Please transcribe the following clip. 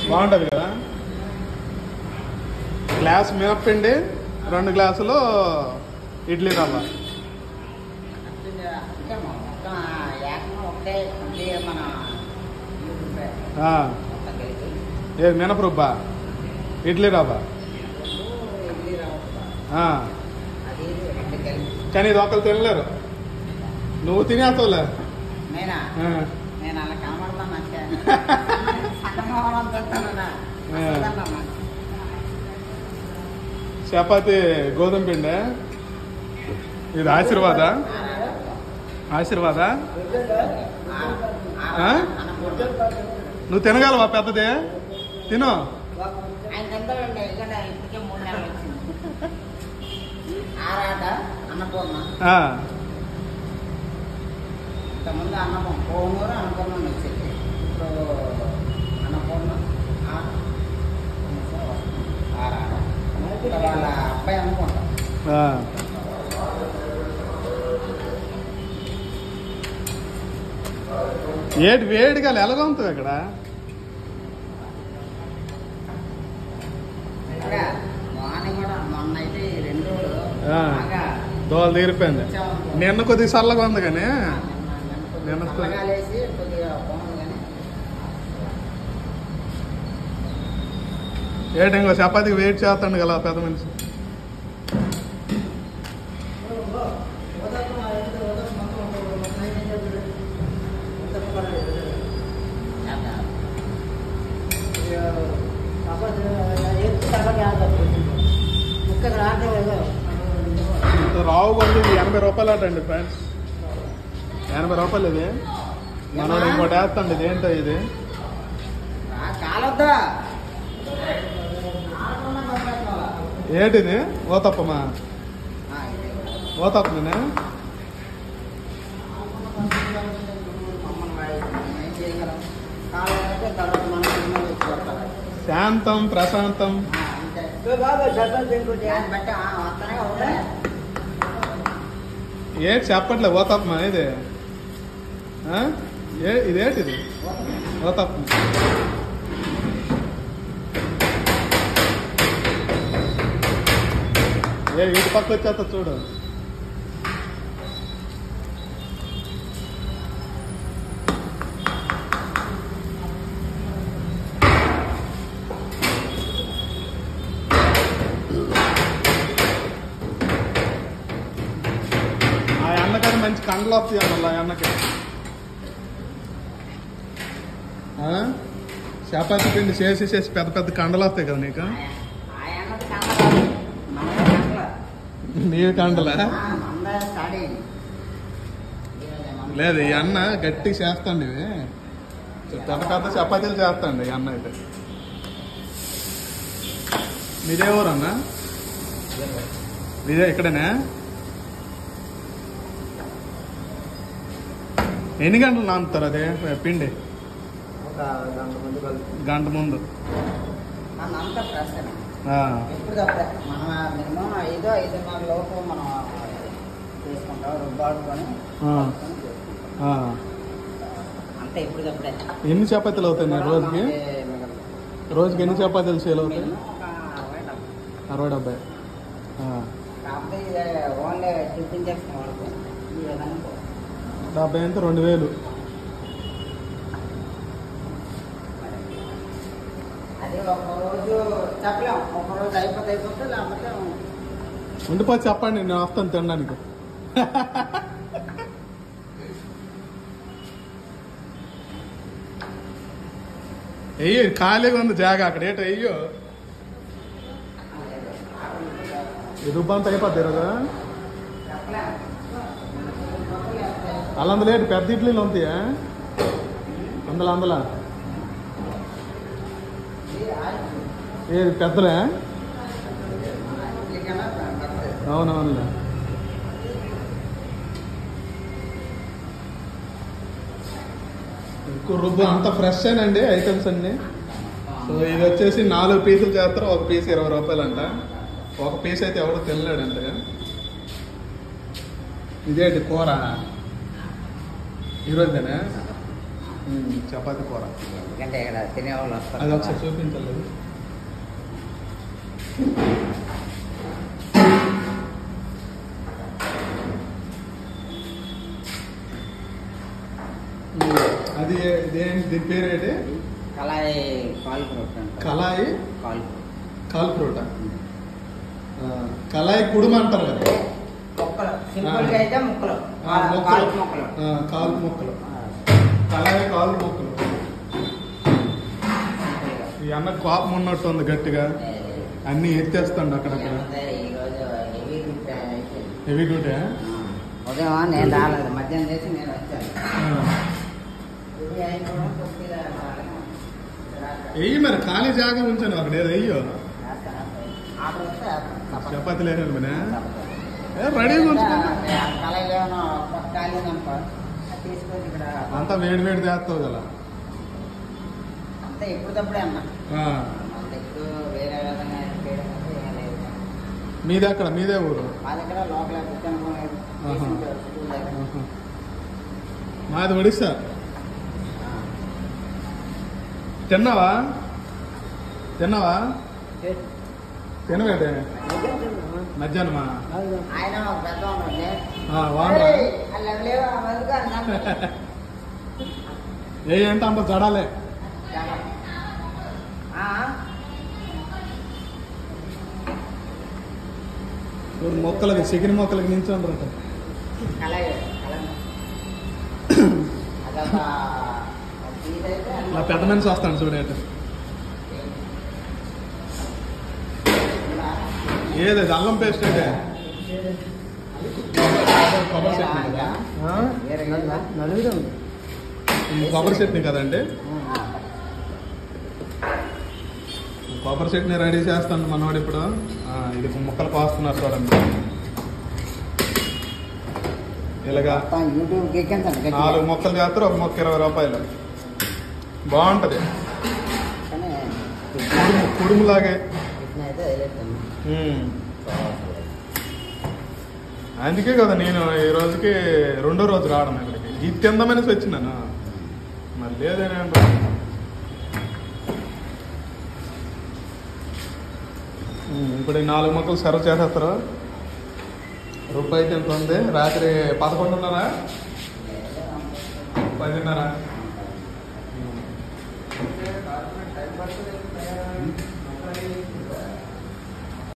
బాగుంటుంది కదా గ్లాస్ మినప్పిండి రెండు గ్లాసులు ఇడ్లీ రవ్వ అంటే మొత్తం ఏకంగా ఒకటే అంటే మన యూట్యూబ్ ఆ, మొత్తం కలిపి ఏది మినపరుబ్బా ఇడ్లీ రవ్వ రెండు ఇడ్లీ రవ్వ ఆ, అది రెండు కలిపి కానీ ఇది ఒకరు తినలేరు నువ్వు తినేస్తావులే నేనా ఆ, నేను అలా కనబడతాను అంతే సగం తింటాను చపాతి గోధుమ పిండి ఇది ఆశీర్వాద ఆశీర్వాద ఆ? నువ్వు తినగలవా పెద్దది తిను ఆయన తింటాడండి ఎందుకంటే ఇప్పటికే మూడు నెలలు వచ్చింది ఆరాట అన్నపూర్ణ ఆ, ఇంతకుముందు అన్నపూర్ణ కోనూరు అన్నపూర్ణ అని వచ్చేది ఇప్పుడు అన్నపూర్ణ ఆ- ఆరాట ఇప్పుడు వాళ్ళ అబ్బాయి అనుకుంటా ఆ. ఏటి వేడిగా ఎలాగ ఉంటుంది ఇక్కడ ఇక్కడ మార్నింగ్ కూడా మొన్న అయితే ఈ రెండు రోజులు ఆ. బాగా దోల తీరిపోయింది నిన్న కొద్దిగా చల్లగా ఉంది కానీ నిన్న కొద్ది- చల్లగాలేసి కొద్దిగా బాగుంది కానీ ఏటి ఇంకో చపాతీకి వెయిట్ చేస్తాడు కదా పెద్ద మనిషి చేద్దాం. రావు కొంచెం ఇది ఎనభై రూపాయలు అటండి ఫ్రెండ్స్ ఎనభై రూపాయలు ఇది మనోడు ఇంకోటి వేస్తాండి ఇది ఏంటో ఇది ఆ, కాలొద్దా ఏటిది ఓతప్పమా ఆ, ఇది. ఓతప్పమనే మమ్మల్ని వాడి- మనం ఏం చేయగలం కావాలంటే తర్వాత మనం సినిమాలు తెచ్చి కొడతారు. శాంతం ప్రశాంతం ఆ, అంతే దాన్ని బట్టి ఆ, వస్తూనే ఉంటాయి ఏటి చెప్పట్లే ఓతప్పమా ఇది ఆ? ఏ ఇదేటిది ఓతప్పం ఏ ఇటు పక్క వచ్చేస్తా చూడు ఆ అన్నగారు మంచి కండలు వస్తాయి అన్న ఆ అన్నకి ఆ? చపాతీ పిండి చేసి చేసి పెద్ద పెద్ద కండలు వస్తాయి కదా నీకు ఆ అన్నది కనబడాలి మనమే కనబడాలి. నీవి కండలా ఆ, మనదే స్టార్ట్ అయింది లేదు ఈ అన్న గట్టిగా చేస్తాండి ఇవి పెద్ద పెద్ద చపాతీలు చేస్తాండి ఈ అన్న అయితే మీదే ఊరన్నా మీదే ఇక్కడేనా ఎన్ని గంటలు నానుతారు అదే పిండి ఒక గంట ముందు కలిపి గంట ముందు అంతా ఫ్రెష్ ఆ, ఎప్పుడు తప్పే మనం మినిమం ఐదు ఐదున్నర లోపు మనం చేసుకుంటాం రుబ్బాడుకొని ఆ. కలుపుకొని చేసుకుంటాం. ఆ. అంతే ఎప్పుడు తప్పుడే ఎన్ని చపాతీలు అవుతాయి రోజుకి రోజుకి ఎన్ని చపాతీలు సేల్ అవుతాయి మినిమం ఒక అరవై డెబ్బై. అరవై డెబ్బై ఆ. కాకపోతే ఇది ఓన్లీ టిఫిన్ చేస్తాం వరకు ఈ విధంగా పోతుంది. డెబ్బై అంటే రెండు వేలు అది ఒక రోజు చెప్పలేం ఒక రోజు అయిపోతే అయిపోతే లేకపోతే ఉండిపో చెప్పండి నేను వస్తాను తినడానికి అయ్యో ఖాళీగా ఉంది జాగా అక్కడ ఏంటో అయ్యో ఈ రుబ్బంతా అయిపోద్ది ఈరోజు చెప్పలేం అల్లందులో ఏంటి పెద్ద ఇడ్లీలు ఉంటాయా అందులో అందులో ఏది పెద్దలే ఇడ్లీకన్నా తప్పదు. అవునవునులే ఎక్కువ రుబ్బు అంత ఫ్రెష్ అండి ఐటమ్స్ అన్ని సో ఇది వచ్చేసి నాలుగు పీసులు చేస్తారు ఒక పీస్ ఇరవై రూపాయలు అంట ఒక పీస్ అయితే ఎవరు తినలేడు అంతగా ఇదేంటి కూర ఈరోజేనా ఉమ్, చపాతీ కూర ఎందుకంటే ఇక్కడ తినేవాళ్ళు వస్తారు అది కదా. ఒకసారి చూపించాలి ఉమ్, అది ఏ- దేని దీని పేరు ఏంటి కళాయి కాలు రొట్టె అంటారు. కళాయి కాలు కాల్ ఫ్రూట కళాయి కుడుమ అంటారు కదా ముక్కలు సింపుల్ గా అయితే ముక్కలు ఆ, కాలు మొక్కలు ముక్కలు ఆ, కాలు మొక్కలు ఆ, కళాయి కాలు మొక్కలు సింపుల్ గా. ఈ అన్న కోపం ఉన్నట్టు ఉంది గట్టిగా ఏ, అన్ని ఎత్తేస్తాడు అక్కడక్కడ ఏమంటే ఈరోజు హెవీ డ్యూటీ అయిపోయింది. హెవీ డ్యూటీ ఆ, ఉదయం నేను రాలేదు మధ్యాహ్నం చేసి నేను వచ్చాను ఇది అయిపోవడం కొద్దిగా రాలేదు. వెయ్యి మరి ఖాళీ జాగా ఉంచాను అక్కడ ఏదో వెయ్యో వేస్తాను. ఆర్డర్ వస్తే వేస్తాను. తప్పదు. చపాతీ లేని మన తప్పదు. ఏ రెడీగా ఉంచుకో అంటే ఆ కళాయిలో ఏమైనా ఒక ఖాళీ ఉందనుకో, అది తీసుకొని ఇక్కడ అంతా వేడి వేడి చేస్తావు కదా అంతా ఎప్పుడప్పుడే అన్న ఆ. అంత ఇప్పుడు వేరే విధంగా చేయడం అంటే ఏం లేదు మీదే అక్కడ మీదే ఊరు మా దగ్గర లోపల కూర్చొని ఆహా. స్కూల్ దగ్గర ఆహా. మాది ఒడిస్సా తిన్నావా తిన్నావా తినవేటే మధ్యాహ్నమా ఆయన ఒక పెద్ద ఉండండి ఆ, వాడరా అలా లేవు వరకు అన్నాను ఏ అంటే అంత జడాలే ఆ, చూడు మొక్కలకి చికెన్ మొక్కలకి నించుండ్రట కళాయి కళాయి అదొక ఇదైతే నా పెద్ద మనిషి వస్తాను చూడేట ఏది అది అల్లం పేస్ట్ అంటే కొబ్బరి చట్నీ కదా ఆ? నలుగురు ఇది కొబ్బరి చట్నీ కదండి కొబ్బరి చట్నీ రెడీ చేస్తాను మనవాడు ఇప్పుడు ఆ, ఇది ముక్కలు కోస్తున్నారు చూడండి ఇలాగా యూట్యూబ్ ఎక్కించండి నాలుగు మొక్కలు చేస్తారు ఒక మొక్క ఇరవై రూపాయలు బాగుంటది కానీ కుడుము కుడుములాగే టిఫిన్ అయితే వదిలేస్తాను ఉమ్. అందుకే కదా నేను ఈ రోజుకి రెండో రోజు రావడం ఇక్కడికి ఇది తిందామనేసి వచ్చినాను మరి లేదేనే ఇప్పుడు ఈ నాలుగు మొక్కలు సర్వ్ చేసేస్తారు రుబ్బు అయితే ఎంత ఉంది రాత్రి పదకొండున్నర పదిన్నర